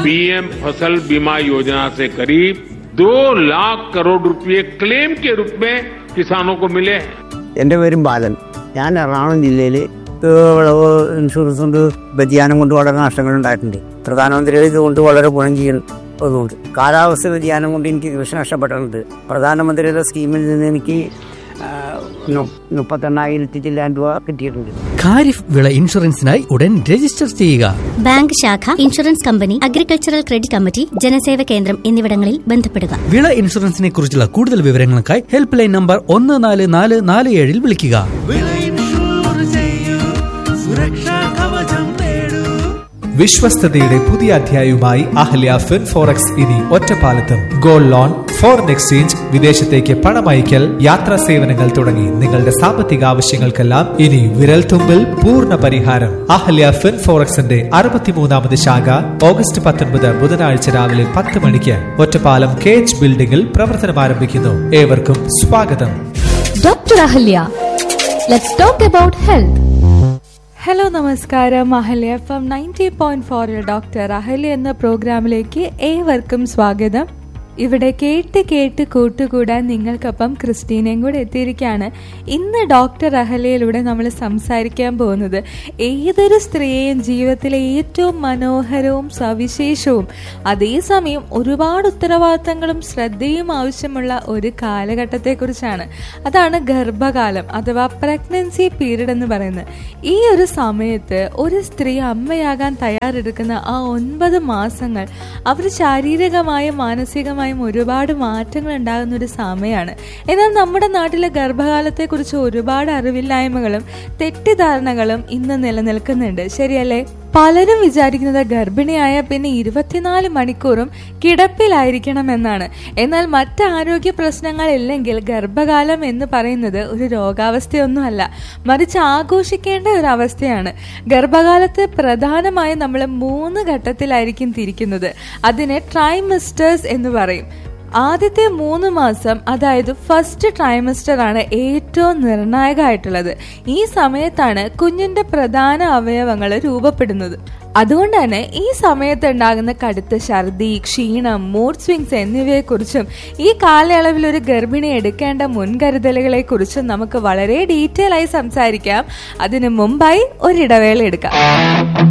PM फसल बीमा योजना से करीब दो लाख करोड़ रुपए क्लेम के रूप में किसानों को मिले हैं എൻ്റെ പേരും ബാലൻ ഞാൻ എറണാകുളം ജില്ലയിൽ വിളവ് ഇൻഷുറൻസ് കൊണ്ട് വ്യതിയാനം കൊണ്ട് വളരെ നഷ്ടങ്ങൾ ഉണ്ടായിട്ടുണ്ട് പ്രധാനമന്ത്രിയുടെ ഇതുകൊണ്ട് വളരെ ഗുണം ചെയ്യുന്നതുകൊണ്ട് കാലാവസ്ഥ വ്യതിയാനം കൊണ്ട് എനിക്ക് കൃഷി നഷ്ടപ്പെട്ടിട്ടുണ്ട് പ്രധാനമന്ത്രിയുടെ സ്കീമിൽ നിന്ന് എനിക്ക് ആ, നു- മുപ്പത്തെണ്ണായിരത്തി ചില്ലാൻ രൂപ കിട്ടിയിട്ടുണ്ട് ഖാരിഫ് വിള ഇൻഷുറൻസിനായി ഉടൻ രജിസ്റ്റർ ചെയ്യുക ബാങ്ക് ശാഖ insurance company agricultural credit committee Janaseva Kendram എന്നിവിടങ്ങളിൽ ബന്ധപ്പെടുക വിള ഇൻഷുറൻസിനെ കുറിച്ചുള്ള കൂടുതൽ വിവരങ്ങൾക്കായി ഹെൽപ്പ് ലൈൻ നമ്പർ ഒന്ന് നാല് നാല് നാല് ഏഴിൽ വിളിക്കുക വിശ്വസ്തയുടെ പുതിയ അധ്യായവുമായി അഹല്യ ഫിൻ ഫോറക്സ് ഇനി ഒറ്റപ്പാലത്തും ഗോൾഡ് ലോൺ ഫോറിൻ എക്സ്ചേഞ്ച് വിദേശത്തേക്ക് പണമയക്കൽ യാത്രാ സേവനങ്ങൾ തുടങ്ങി നിങ്ങളുടെ സാമ്പത്തിക ആവശ്യങ്ങൾക്കെല്ലാം ഇനി വിരൽ തുമ്പിൽ പൂർണ്ണ പരിഹാരം അഹല്യ ഫിൻ ഫോറക്സിന്റെ അറുപത്തിമൂന്നാമത് ശാഖ ഓഗസ്റ്റ് പത്തൊൻപത് ബുധനാഴ്ച രാവിലെ പത്ത് മണിക്ക് ഒറ്റപ്പാലം കെ എച്ച് ബിൽഡിംഗിൽ പ്രവർത്തനം ആരംഭിക്കുന്നു ഏവർക്കും സ്വാഗതം Dr. Ahalya. Let's talk about health. Hello നമസ്കാരം Ahalya F M ninety point ഫോറിൽ ഡോക്ടർ അഹല്യ എന്ന പ്രോഗ്രാമിലേക്ക് ഏവർക്കും സ്വാഗതം ഇവിടെ കേട്ട് കേട്ട് കൂട്ടുകൂടാൻ നിങ്ങൾക്കൊപ്പം ക്രിസ്റ്റീനയും കൂടെ എത്തിയിരിക്കുകയാണ് ഇന്ന് ഡോക്ടർ അഹല്യയിലൂടെ നമ്മൾ സംസാരിക്കാൻ പോകുന്നത് ഏതൊരു സ്ത്രീയെയും ജീവിതത്തിലെ ഏറ്റവും മനോഹരവും സവിശേഷവും അതേസമയം ഒരുപാട് ഉത്തരവാദിത്തങ്ങളും ശ്രദ്ധയും ആവശ്യമുള്ള ഒരു കാലഘട്ടത്തെക്കുറിച്ചാണ് അതാണ് ഗർഭകാലം അഥവാ പ്രഗ്നൻസി പീരീഡ് എന്ന് പറയുന്നത് ഈ ഒരു സമയത്ത് ഒരു സ്ത്രീ അമ്മയാകാൻ തയ്യാറെടുക്കുന്ന ആ ഒൻപത് മാസങ്ങൾ അവർ ശാരീരികമായും മാനസികമായും ഒരുപാട് മാറ്റങ്ങൾ ഉണ്ടാകുന്ന ഒരു സമയമാണ് എന്നാൽ നമ്മുടെ നാട്ടിലെ ഗർഭകാലത്തെക്കുറിച്ച് ഒരുപാട് അറിവില്ലായ്മകളും തെറ്റിദ്ധാരണകളും ഇന്ന് നിലനിൽക്കുന്നുണ്ട് ശരിയല്ലേ പലരും വിചാരിക്കുന്നത് ഗർഭിണിയായ പിന്നെ ഇരുപത്തിനാല് മണിക്കൂറും കിടപ്പിലായിരിക്കണം എന്നാണ് എന്നാൽ മറ്റ് ആരോഗ്യ പ്രശ്നങ്ങൾ ഇല്ലെങ്കിൽ ഗർഭകാലം എന്ന് പറയുന്നത് ഒരു രോഗാവസ്ഥയൊന്നുമല്ല മറിച്ച് ആഘോഷിക്കേണ്ട ഒരു അവസ്ഥയാണ് ഗർഭകാലത്ത് പ്രധാനമായും നമ്മൾ മൂന്ന് ഘട്ടത്തിലായിരിക്കും തിരിക്കുന്നത് അതിനെ ട്രൈമിസ്റ്റേഴ്സ് എന്ന് പറയും ആദ്യത്തെ മൂന്ന് മാസം അതായത് ഫസ്റ്റ് ട്രൈമസ്റ്റർ ആണ് ഏറ്റവും നിർണായകമായിട്ടുള്ളത് ഈ സമയത്താണ് കുഞ്ഞിന്റെ പ്രധാന അവയവങ്ങൾ രൂപപ്പെടുന്നത് അതുകൊണ്ട് തന്നെ ഈ സമയത്ത് ഉണ്ടാകുന്ന കടുത്ത ഛർദി ക്ഷീണം മൂഡ് സ്വിങ്സ് എന്നിവയെക്കുറിച്ചും ഈ കാലയളവിൽ ഒരു ഗർഭിണി എടുക്കേണ്ട മുൻകരുതലുകളെ കുറിച്ചും നമുക്ക് വളരെ ഡീറ്റെയിൽ ആയി സംസാരിക്കാം അതിനു മുമ്പായി ഒരിടവേള എടുക്കാം